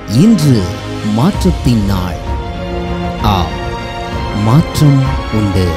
இன்று மாற்றத்தின் நாள் ஆ மாற்றம் உண்டு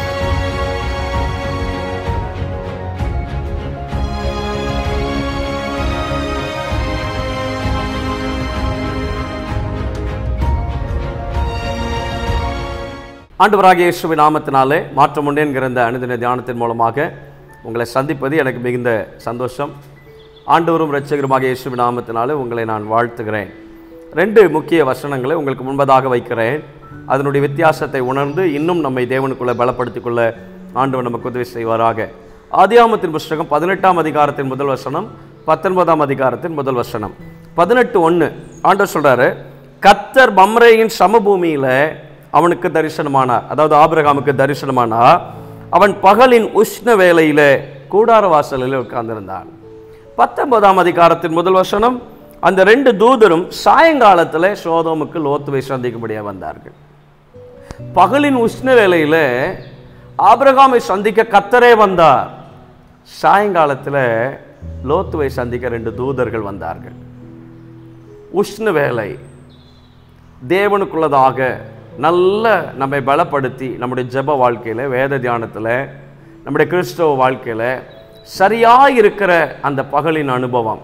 ஆண்டவராகிய இயேசுவின் நாமத்தினாலே மாற்றம் உண்டு என்கிற இந்த அனுதின தியானத்தின் மூலமாக உங்களை சந்திப்பது எனக்கு மிகுந்த சந்தோஷம் ஆண்டவரும் இரட்சகருமாக இயேசுவின் நாமத்தினாலே உங்களை நான் வாழ்த்துகிறேன் ரெண்டு முக்கிய வசனங்களை உங்களுக்கு முன்பதாக வைக்கிறேன் அதனுடைய வித்தியாசத்தை உணர்ந்து இன்னும் நம்மை தேவனுக்குள்ளே பலப்படுத்திக் கொள்ள ஆண்டவர் நமக்கு உதவி செய்வாராக ஆதியாமத்தின் புஸ்தகம் பதினெட்டாம் அதிகாரத்தின் முதல் வசனம் பத்தொன்பதாம் அதிகாரத்தின் முதல் வசனம் பதினெட்டு ஒன்று ஆண்டவர் சொல்றாரு கத்தர் மம்ரேயின் சமபூமியில அவனுக்கு தரிசனமானார் அதாவது ஆபிரகாமுக்கு தரிசனமானார் அவன் பகலின் உஷ்ண வேளையில கூடார வாசலில் உட்கார்ந்திருந்தான் பத்தொன்பதாம் அதிகாரத்தின் முதல் வசனம் அந்த ரெண்டு தூதரும் சாயங்காலத்தில் சோதோமுக்கு லோத்துவை சந்திக்கும்படியாக வந்தார்கள் பகலின் உஷ்ண வேளையில ஆபிரகாமை சந்திக்க கத்தரே வந்தார் சாயங்காலத்தில் லோத்துவை சந்திக்க ரெண்டு தூதர்கள் வந்தார்கள் உஷ்ண வேலை தேவனுக்குள்ளதாக நல்ல நம்மை பலப்படுத்தி நம்முடைய ஜெப வாழ்க்கையில் வேத தியானத்தில் நம்முடைய கிறிஸ்தவ வாழ்க்கையில் சரியாக இருக்கிற அந்த பகலின் அனுபவம்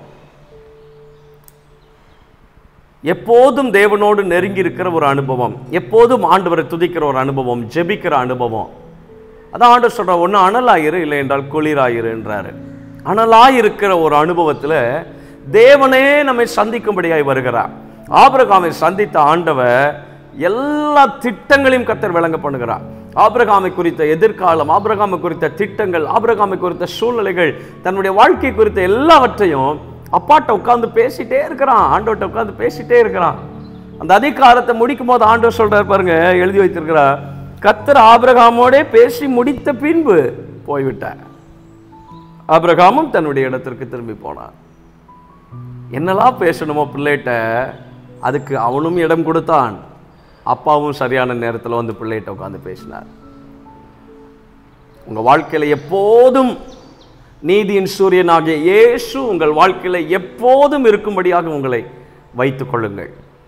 எப்போதும் தேவனோடு நெருங்கி இருக்கிற ஒரு அனுபவம் எப்போதும் ஆண்டவரை துதிக்கிற ஒரு அனுபவம் ஜெபிக்கிற அனுபவம் அதான் ஆண்டவர் சொல்ற ஒன்று அனலாயிரு இல்லை என்றால் குளிராயிருன்றாரு அனலாயிருக்கிற ஒரு அனுபவத்தில் தேவனே நம்மை சந்திக்கும்படியாய் வருகிறார் ஆபிரகாமை சந்தித்த ஆண்டவர் எல்லா திட்டங்களையும் கத்தர் விளங்க பண்ணுகிறார் ஆபிரகாமை குறித்த எதிர்காலம் ஆபிரகாமை குறித்த திட்டங்கள் ஆபிரகாமை குறித்த சூழ்நிலைகள் தன்னுடைய வாழ்க்கை குறித்த எல்லாவற்றையும் அப்பாட்ட உட்கார்ந்து பேசிட்டே இருக்கிறான் ஆண்டவர்கிட்ட உட்கார்ந்து பேசிட்டே இருக்கிறான் அந்த அதிகாரத்தை முடிக்கும் போது ஆண்டவர் சொல்றாரு பாருங்க எழுதி வைத்திருக்கிறார் கத்தர் ஆபிரகாமோடே பேசி முடித்த பின்பு போய்விட்டார் ஆபிரகாமும் தன்னுடைய இடத்திற்கு திரும்பி போனான் என்னெல்லாம் பேசணுமோ பிள்ளைகிட்ட அதுக்கு அவனும் இடம் கொடுத்தான் அப்பாவும் சரியான நேரத்தில் வந்து பிள்ளைகிட்ட உட்காந்து பேசினார் உங்க வாழ்க்கையில எப்போதும் நீதியின் சூரியனாகிய இயேசு உங்கள் வாழ்க்கையில எப்போதும் இருக்கும்படியாக உங்களை வைத்துக் கொள்ளுங்கள்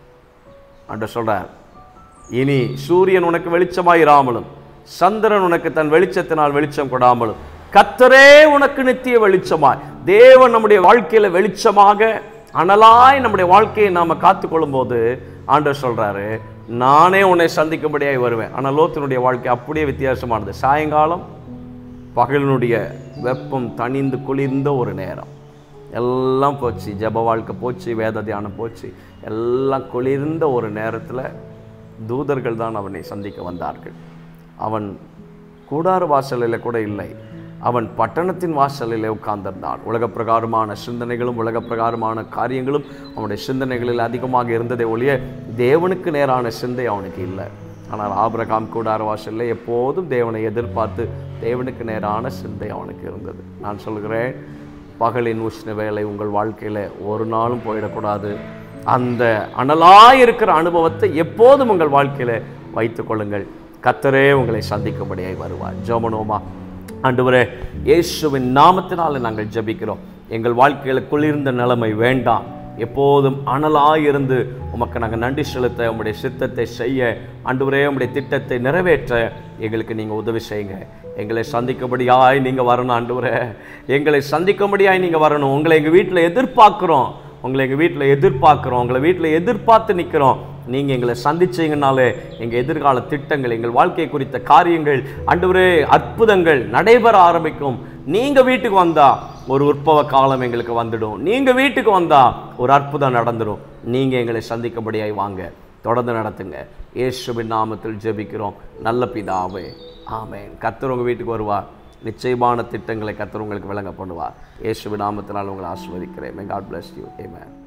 அன்று சொல்றார் இனி சூரியன் உனக்கு வெளிச்சமாயிராமலும் சந்திரன் உனக்கு தன் வெளிச்சத்தினால் வெளிச்சம் கொடாமலும் கத்தரே உனக்கு நித்திய வெளிச்சமாய் தேவன் நம்முடைய வாழ்க்கையில வெளிச்சமாக அனலாய் நம்முடைய வாழ்க்கையை நாம காத்துக்கொள்ளும் போது ஆண்டவர் சொல்றாரு நானே உன்னை சந்திக்கும்படியாய் வருவேன் ஆனால் லோத்தினுடைய வாழ்க்கை அப்படியே வித்தியாசமானது சாயங்காலம் பகலினுடைய வெப்பம் தணிந்து குளிர்ந்த ஒரு நேரம் எல்லாம் போச்சு ஜப வாழ்க்கை போச்சு வேத தியானம் போச்சு எல்லாம் குளிர்ந்த ஒரு நேரத்தில் தூதர்கள் தான் அவனை சந்திக்க வந்தார்கள் அவன் கூடார வாசலில் கூட இல்லை அவன் பட்டணத்தின் வாசலிலே உட்கார்ந்திருந்தான் உலக பிரகாரமான சிந்தனைகளும் உலக பிரகாரமான காரியங்களும் அவனுடைய சிந்தனைகளில் அதிகமாக இருந்ததை ஒழிய தேவனுக்கு நேரான சிந்தை அவனுக்கு இல்லை ஆனால் ஆபிரகாம் கூடார வாசலில் எப்போதும் தேவனை எதிர்பார்த்து தேவனுக்கு நேரான சிந்தை அவனுக்கு இருந்தது நான் சொல்கிறேன் பகலின் உஷ்ண வேலை உங்கள் வாழ்க்கையில் ஒரு நாளும் போயிடக்கூடாது அந்த அனலாய் இருக்கிற அனுபவத்தை எப்போதும் உங்கள் வாழ்க்கையில் வைத்துக் கொள்ளுங்கள் கத்தரே உங்களை சந்திக்கும்படியாய் வருவார் ஜோமனோமா ஆண்டவரே இயேசுவின் நாமத்தினால நாங்கள் ஜெபிக்கிறோம் எங்கள் வாழ்க்கையில் குளிர்ந்த நிலைமை வேண்டாம் எப்போதும் அனலாயிருந்து உமக்கு நாங்கள் நன்றி செலுத்த உம்முடைய சித்தத்தை செய்ய ஆண்டவரே உம்முடைய திட்டத்தை நிறைவேற்ற எங்களுக்கு நீங்கள் உதவி செய்யுங்க எங்களை சந்திக்கும்படியாய் நீங்கள் வரணும் ஆண்டவரே எங்களை சந்திக்கும்படியாய் நீங்கள் வரணும் உங்களை எங்கள் வீட்டில் எதிர்பார்க்குறோம் உங்களை எங்கள் வீட்டில் எதிர்பார்க்குறோம் உங்களை வீட்டில் எதிர்பார்த்து நிற்கிறோம் நீங்கள் எங்களை சந்திச்சீங்கனாலே எங்கள் எதிர்கால திட்டங்கள் எங்கள் வாழ்க்கை குறித்த காரியங்கள் ஆண்டவரே அற்புதங்கள் நடைபெற ஆரம்பிக்கும் நீங்கள் வீட்டுக்கு வந்தா ஒரு உற்பவ காலம் எங்களுக்கு வந்துடும் நீங்கள் வீட்டுக்கு வந்தா ஒரு அற்புதம் நடந்துடும் நீங்கள் எங்களை சந்திக்கும்படியாய் வாங்க தொடர்ந்து நடத்துங்க இயேசுவின் நாமத்தில் ஜெபிக்கிறோம் நல்ல பிதாவே ஆமென் கத்தர் உங்கள் வீட்டுக்கு வருவார் நிச்சயமான திட்டங்களை கத்தர் உங்களுக்கு விளங்க பண்ணுவார் இயேசுவின் நாமத்தினால் உங்களை ஆசீர்வதிக்கிறேன் may God bless you amen